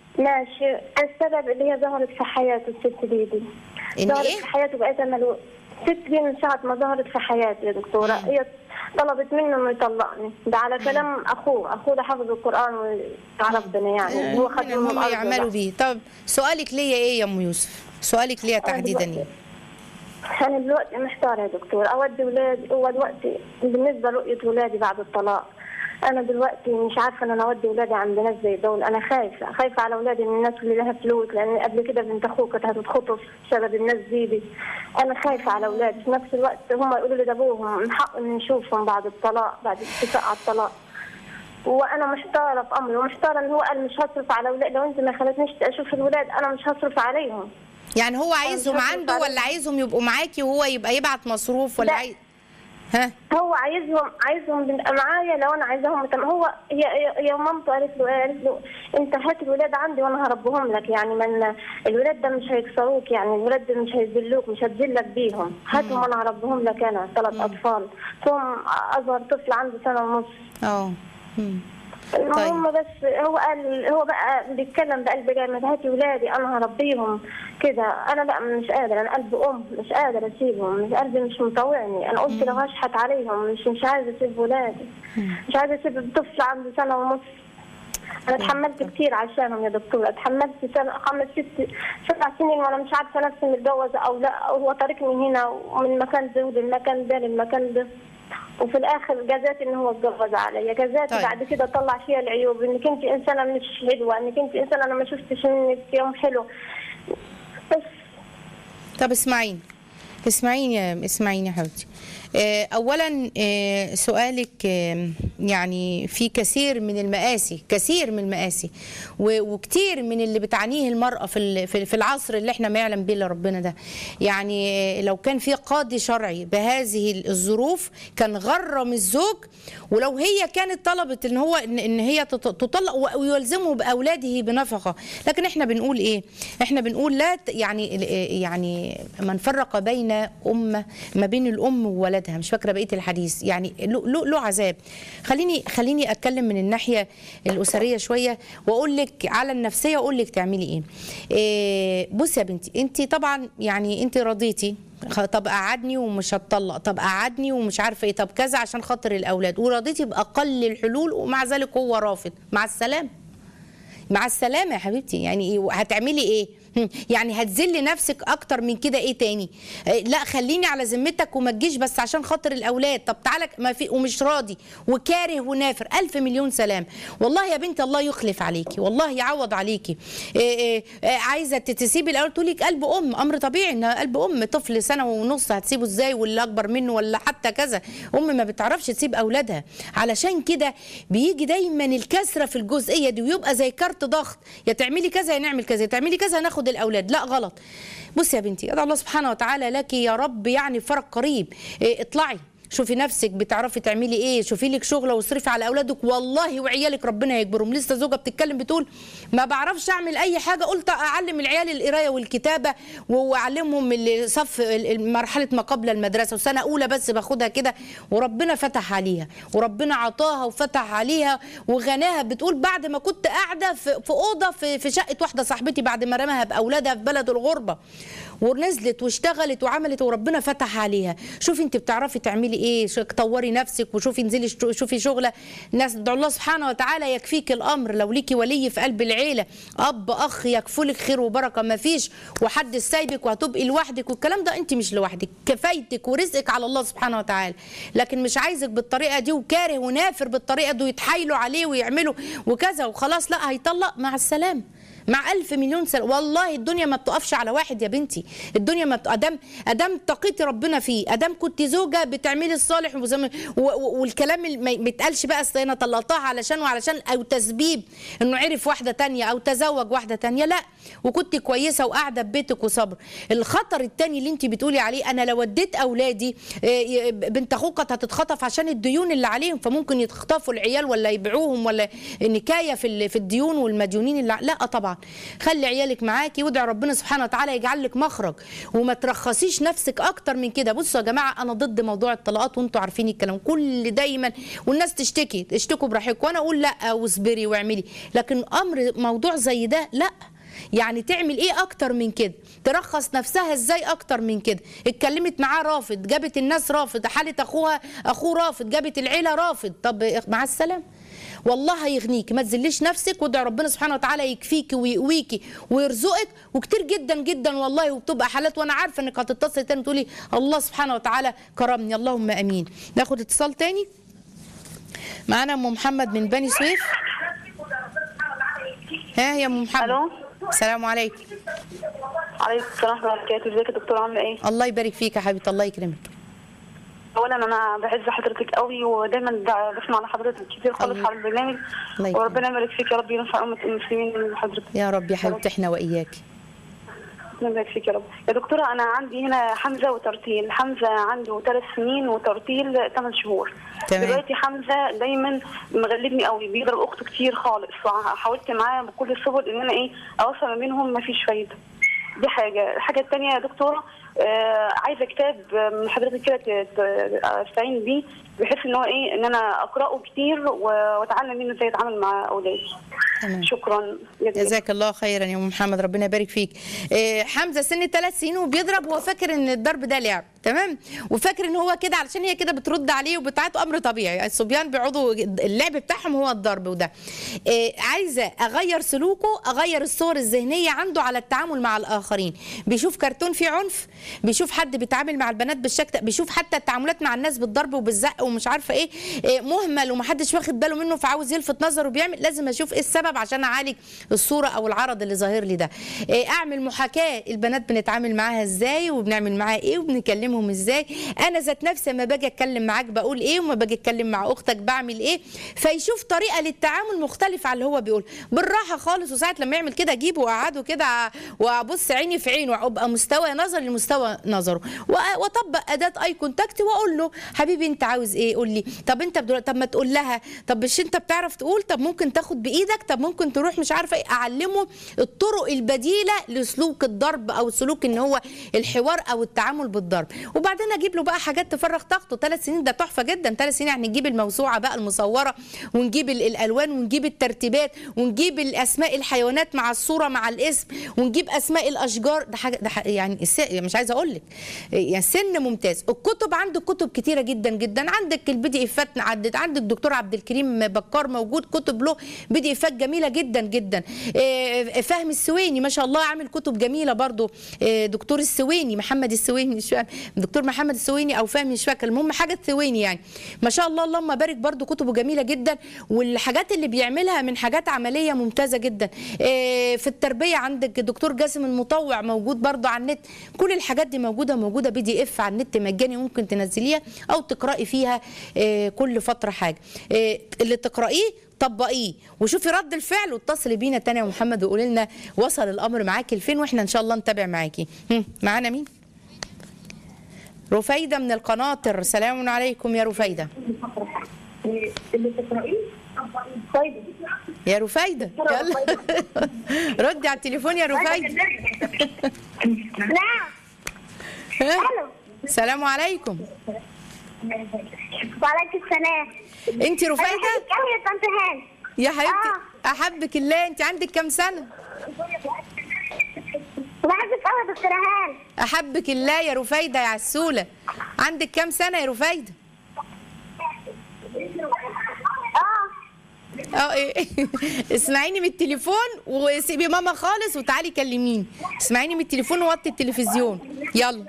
ماشي السبب اللي هي ظهرت في حياته الست دي دي إن ظهرت إيه؟ في حياته بقيت أمل الست دي من ساعة ما ظهرت في حياتي يا دكتورة مم. هي طلبت منه انه يطلقني ده على كلام اخوه اخوه ده حافظ القران وبتاع ربنا يعني هو خد من منه هم الارض يعملوا بقى. بيه طب سؤالك ليا ايه يا ام يوسف سؤالك ليا تحديدا دلوقتي- ايه انا دلوقتي محتاره يا دكتور اودي ولادي هو دلوقتي بالنسبه لرؤيه ولادي بعد الطلاق انا دلوقتي مش عارفه ان انا اودي ولادي عند ناس زي دول انا خايفه خايفه على ولادي من الناس اللي لها فلوس لان قبل كده بنت اخوه كانت هتتخطف بسبب الناس دي, دي انا خايفه على ولادي في نفس الوقت هم يقولوا لي ده ابوهم من حقهم نشوفهم بعد الطلاق بعد الاتفاق على الطلاق وانا محتاره في امري ومحتاره ان هو قال مش هصرف على ولاد لو انت ما خلتنيش اشوف الولاد انا مش هصرف عليهم يعني هو عايزهم مش هصرف عنده عليهم. ولا عايزهم يبقوا معاكي وهو يبقى يبعت مصروف ولا لا. عايز ها هو عايزهم عايزهم يبقى معايا لو انا عايزاهم تم هو هي هي- هي مامته قالت له إيه؟ قالت له انت هات الولاد عندي وانا هربهم لك يعني من الولاد ده مش هيكسروك يعني الولاد ده مش هيذلوك مش هتذلك بيهم هاتهم وانا هربهم لك انا ثلاث اطفال ثم اصغر طفل عنده سنه ونص اه مم. المهم بس هو قال هو بقى بيتكلم بقلب جامد هاتي ولادي انا هربيهم كده انا بقى مش قادره انا قلب ام مش قادره اسيبهم مش قلبي مش مطوعني انا قلت لو هشحت عليهم مش مش عايزه اسيب ولادي مش عايزه اسيب طفل عنده سنه ونص انا اتحملت كتير عشانهم يا دكتورة اتحملت سنة خمس ست سبع سنين وانا مش عارفة نفسي متجوزة او لا هو طارقني هنا ومن مكان ده للمكان ده للمكان ده وفي الاخر جازات ان هو اتجوز عليا جازات طيب. بعد كده طلع فيها العيوب انك انت انسانه مش حلوه انك انت انسانه انا ما شفتش منك يوم حلو بس طب اسمعيني اسمعيني يا اسمعيني يا حبيبتي آه، اولا آه، سؤالك آه، يعني في كثير من المآسي كثير من المآسي و- وكتير من اللي بتعانيه المرأة في ال- في في العصر اللي احنا ما يعلم به الا ربنا ده يعني آه، لو كان في قاضي شرعي بهذه الظروف كان غرم الزوج ولو هي كانت طلبت ان هو ان إن هي تط- تطلق و- ويلزمه باولاده بنفقه لكن احنا بنقول ايه احنا بنقول لا ت- يعني يعني من فرق بين امه ما بين الام وولدها مش فاكره بقيه الحديث يعني له له له عذاب خليني خليني اتكلم من الناحيه الاسريه شويه واقول لك على النفسيه واقول لك تعملي ايه, إيه بصي يا بنتي انت طبعا يعني انت رضيتي خ- طب قعدني ومش هتطلق طب قعدني ومش عارفه ايه طب كذا عشان خاطر الاولاد ورضيتي باقل الحلول ومع ذلك هو رافض مع السلامه مع السلامه يا حبيبتي يعني إيه هتعملي ايه هم، يعني هتذلي نفسك اكتر من كده ايه تاني إيه، لا خليني على ذمتك وما تجيش بس عشان خاطر الاولاد طب تعالى ما في ومش راضي وكاره ونافر الف مليون سلام والله يا بنت الله يخلف عليكي والله يعوض عليكي إيه إيه إيه، عايزه تسيبي الاول تقولي قلب ام امر طبيعي انها قلب ام طفل سنه ونص هتسيبه ازاي واللي اكبر منه ولا حتى كذا ام ما بتعرفش تسيب اولادها علشان كده بيجي دايما الكسره في الجزئيه دي ويبقى زي كارت ضغط يا تعملي كذا يا نعمل كذا يا تعملي كذا ناخد الاولاد لا غلط بصي يا بنتي ادعو الله سبحانه وتعالى لك يا رب يعني فرق قريب إيه، اطلعي شوفي نفسك بتعرفي تعملي ايه شوفي لك شغله واصرفي على اولادك والله وعيالك ربنا يكبرهم لسه زوجه بتتكلم بتقول ما بعرفش اعمل اي حاجه قلت اعلم العيال القرايه والكتابه واعلمهم الصف مرحله ما قبل المدرسه وسنه اولى بس باخدها كده وربنا فتح عليها وربنا عطاها وفتح عليها وغناها بتقول بعد ما كنت قاعده في, في اوضه في, في شقه واحده صاحبتي بعد ما رماها باولادها في بلد الغربه ونزلت واشتغلت وعملت وربنا فتح عليها شوفي انت بتعرفي تعملي ايه شو- طوري نفسك وشوفي انزلي شتو- شوفي شغله ناس ادعو الله سبحانه وتعالى يكفيك الامر لو ليكي ولي في قلب العيله اب اخ يكفلك خير وبركه ما فيش وحد سايبك وهتبقي لوحدك والكلام ده انت مش لوحدك كفايتك ورزقك على الله سبحانه وتعالى لكن مش عايزك بالطريقه دي وكاره ونافر بالطريقه دي ويتحايلوا عليه ويعملوا وكذا وخلاص لا هيطلق مع السلامه مع ألف مليون سنة والله الدنيا ما بتقفش على واحد يا بنتي الدنيا ما بت... أدام أدام تقيتي ربنا فيه أدام كنت زوجة بتعملي الصالح وزي ما- و... و... والكلام اللي ما ما يتقالش بقى أصل أنا طلقتها علشان وعلشان أو تسبيب إنه عرف واحدة تانية أو تزوج واحدة تانية لا وكنت كويسة وقاعدة في بيتك وصبر الخطر التاني اللي أنت بتقولي عليه أنا لو وديت أولادي إيه، بنت أخوك كانت هتتخطف عشان الديون اللي عليهم فممكن يتخطفوا العيال ولا يبيعوهم ولا نكاية في ال- في الديون والمديونين اللي لا طبعا خلي عيالك معاكي وادعي ربنا سبحانه وتعالى يجعل لك مخرج وما ترخصيش نفسك اكتر من كده بصوا يا جماعه انا ضد موضوع الطلاقات وانتوا عارفين الكلام كل دايما والناس تشتكي اشتكوا براحتكم وانا اقول لا واصبري واعملي لكن امر موضوع زي ده لا يعني تعمل ايه اكتر من كده ترخص نفسها ازاي اكتر من كده اتكلمت معاه رافض جابت الناس رافض حاله اخوها اخوه رافض جابت العيله رافض طب مع السلامه والله هيغنيك ما تذليش نفسك وادعي ربنا سبحانه وتعالى يكفيكي ويقويكي ويرزقك وكتير جدا جدا والله وبتبقى حالات وانا عارفه انك هتتصلي تاني تقولي الله سبحانه وتعالى كرمني اللهم امين ناخد اتصال تاني معانا ام محمد من بني سويف ها يا ام محمد الو السلام عليكم عليكم السلام ورحمه الله وبركاته ازيك يا دكتوره عامله ايه الله يبارك فيك يا حبيبتي الله يكرمك اولا انا بعز حضرتك قوي ودايما ب- بسمع لحضرتك كتير خالص الله- على البرنامج الله يكرمك. وربنا يبارك فيك يا رب ينفع امه المسلمين من حضرتك يا رب يا حبيبتي احنا واياكي ربنا يبارك فيك يا رب يا دكتوره انا عندي هنا حمزه وترتيل حمزه عنده ثلاث سنين وترتيل ثمان شهور تمام. دلوقتي حمزه دايما مغلبني قوي بيضرب اخته كتير خالص وحاولت معاه بكل السبل ان انا ايه اوصل ما بينهم مفيش فايده دي حاجه الحاجه الثانيه يا دكتوره آه عايزه كتاب من حضرتك كده ت- ت- استعين بيه بحيث ان هو ايه ان انا اقراه كتير و- واتعلم منه ازاي اتعامل مع اولادي تمام. شكرا جزيلا جزاك الله خيرا يا ام محمد ربنا يبارك فيك إيه، حمزه سن ثلاث سنين وبيضرب وهو فاكر ان الضرب ده لعب تمام وفاكر ان هو كده علشان هي كده بترد عليه وبتاعت امر طبيعي الصبيان بيقعدوا اللعب بتاعهم هو الضرب وده إيه، عايزه اغير سلوكه اغير الصور الذهنيه عنده على التعامل مع الاخرين بيشوف كرتون فيه عنف بيشوف حد بيتعامل مع البنات بالشكل ده بيشوف حتى التعاملات مع الناس بالضرب وبالزق ومش عارفه ايه إيه، مهمل ومحدش واخد باله منه فعاوز يلفت نظره بيعمل لازم اشوف ايه السبب عشان اعالج الصوره او العرض اللي ظاهر لي ده إيه، اعمل محاكاه البنات بنتعامل معاها ازاي وبنعمل معاها ايه وبنكلمهم ازاي انا ذات نفسي لما باجي اتكلم معاك بقول ايه وما باجي اتكلم مع اختك بعمل ايه فيشوف طريقه للتعامل مختلفه عن اللي هو بيقول بالراحه خالص وساعه لما يعمل كده اجيبه واقعده كده وابص عيني في عينه وابقى مستوى نظر لمستوى نظره وأ- واطبق اداه اي كونتاكت واقول له حبيبي انت عاوز ايه قول لي طب انت بدل... طب ما تقول لها طب مش انت بتعرف تقول طب ممكن تاخد بايدك طب ممكن تروح مش عارفه ايه اعلمه الطرق البديله لسلوك الضرب او سلوك ان هو الحوار او التعامل بالضرب وبعدين اجيب له بقى حاجات تفرغ طاقته ثلاث سنين ده تحفه جدا ثلاث سنين يعني نجيب الموسوعه بقى المصوره ونجيب ال- الالوان ونجيب الترتيبات ونجيب الاسماء الحيوانات مع الصوره مع الاسم ونجيب اسماء الاشجار ده حاجه ده حاجة يعني الس... مش عايزه اقول لك يعني سن ممتاز الكتب عندك كتب كتيره جدا جدا عندك البي دي افات عندك عندك دكتور عبد الكريم بكار موجود كتب له بي دي افات جميله جدا جدا إيه، فهم السويني ما شاء الله عامل كتب جميله برضو إيه، دكتور السويني محمد السويني مش فاهم دكتور محمد السويني او فهمي مش فاكر المهم حاجه السويني يعني ما شاء الله اللهم بارك برضو كتبه جميله جدا والحاجات اللي بيعملها من حاجات عمليه ممتازه جدا إيه، في التربيه عندك دكتور جاسم المطوع موجود برضو على النت كل الحاجات دي موجوده موجوده بي دي اف على النت مجاني ممكن تنزليها او تقراي فيها إيه، كل فتره حاجه إيه، اللي تقرايه طبقيه وشوفي رد الفعل واتصلي بينا تاني يا محمد وقولي لنا وصل الامر معاكي لفين واحنا ان شاء الله نتابع معاكي هم، معانا مين رفيده من القناطر سلام عليكم يا رفيده طيب يا رفيده يلا ردي على التليفون يا رفيده نعم ها؟ الو السلام عليكم وعليكم السلام انت انا رفيده بحبك قوي يا طنط هان يا حبيبتي احبك الله انت عندك كام سنه بحبك قوي يا دكتوره هان احبك الله يا رفيده يا عسوله عندك كام سنه يا رفيده اه اه إيه. اسمعيني من التليفون وسيبي ماما خالص وتعالي كلميني اسمعيني من التليفون ووطي التلفزيون يلا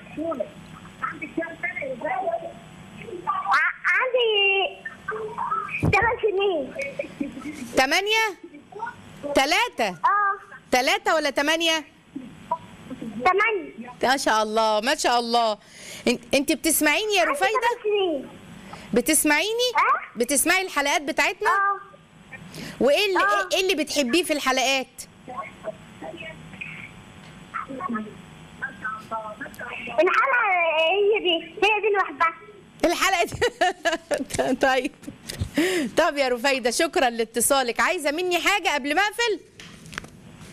ع- عندي ثمان سنين تمانية تلاتة اه تلاتة ولا تمانية ثمانية ما شاء الله ما شاء الله إن- انت بتسمعيني يا عندي رفيدة ثمان سنين بتسمعيني آه. بتسمعي الحلقات بتاعتنا اه وايه اللي آه. ايه اللي بتحبيه في الحلقات الحلقة هي دي هي دي لوحدها الحلقة دي طيب طب يا رفيدة شكرا لاتصالك عايزة مني حاجة قبل ما اقفل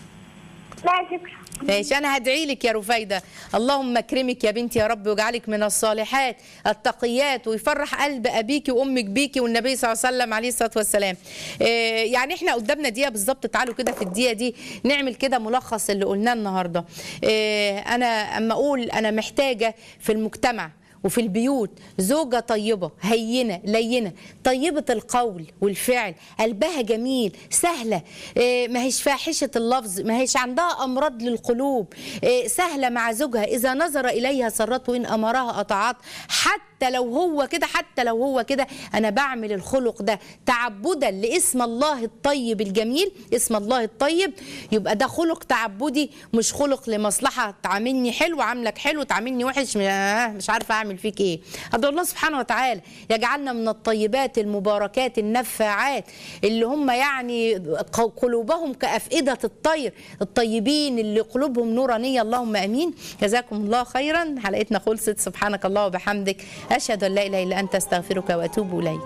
لا شكرا ماشي انا هدعي لك يا رفايده اللهم اكرمك يا بنتي يا رب واجعلك من الصالحات التقيات ويفرح قلب ابيك وامك بيكي والنبي صلى الله عليه وسلم عليه الصلاه والسلام آه، يعني احنا قدامنا دقيقه بالظبط تعالوا كده في الدقيقه دي نعمل كده ملخص اللي قلناه النهارده آه، انا اما اقول انا محتاجه في المجتمع وفي البيوت زوجة طيبة هينة لينة طيبة القول والفعل قلبها جميل سهلة إيه، ما هيش فاحشة اللفظ ما هيش عندها أمراض للقلوب إيه، سهلة مع زوجها إذا نظر إليها سرته وإن أمرها أطاعت حتى لو هو كده حتى لو هو كده أنا بعمل الخلق ده تعبدا لاسم الله الطيب الجميل اسم الله الطيب يبقى ده خلق تعبدي مش خلق لمصلحة تعاملني حلو عاملك حلو تعاملني وحش آه، مش عارفة أعمل فيك إيه أدعو الله سبحانه وتعالى يجعلنا من الطيبات المباركات النفاعات اللي هم يعني ق- قلوبهم كأفئدة الطير الطيبين اللي قلوبهم نورانية اللهم أمين جزاكم الله خيرا حلقتنا خلصت سبحانك الله وبحمدك أشهد أن لا إله إلا أنت أستغفرك وأتوب إليك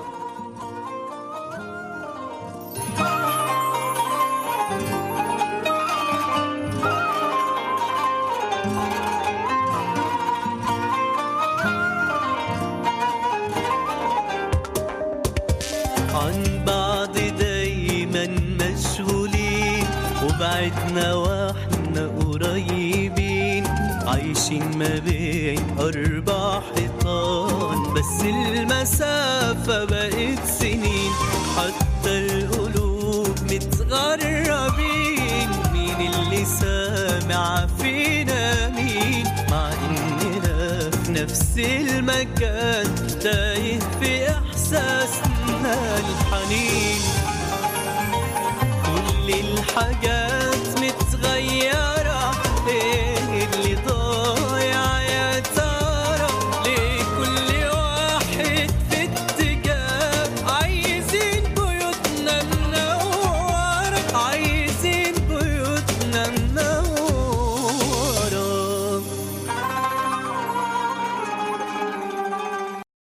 عن بعض دايما مشغولين وبعدنا واحنا قريبين عايشين ما بين أربع حيطان بس المسافة بقت سنين حتى القلوب متغربين مين اللي سامع فينا مين مع إننا في نفس المكان تايه في إحساسنا الحنين كل الحاجات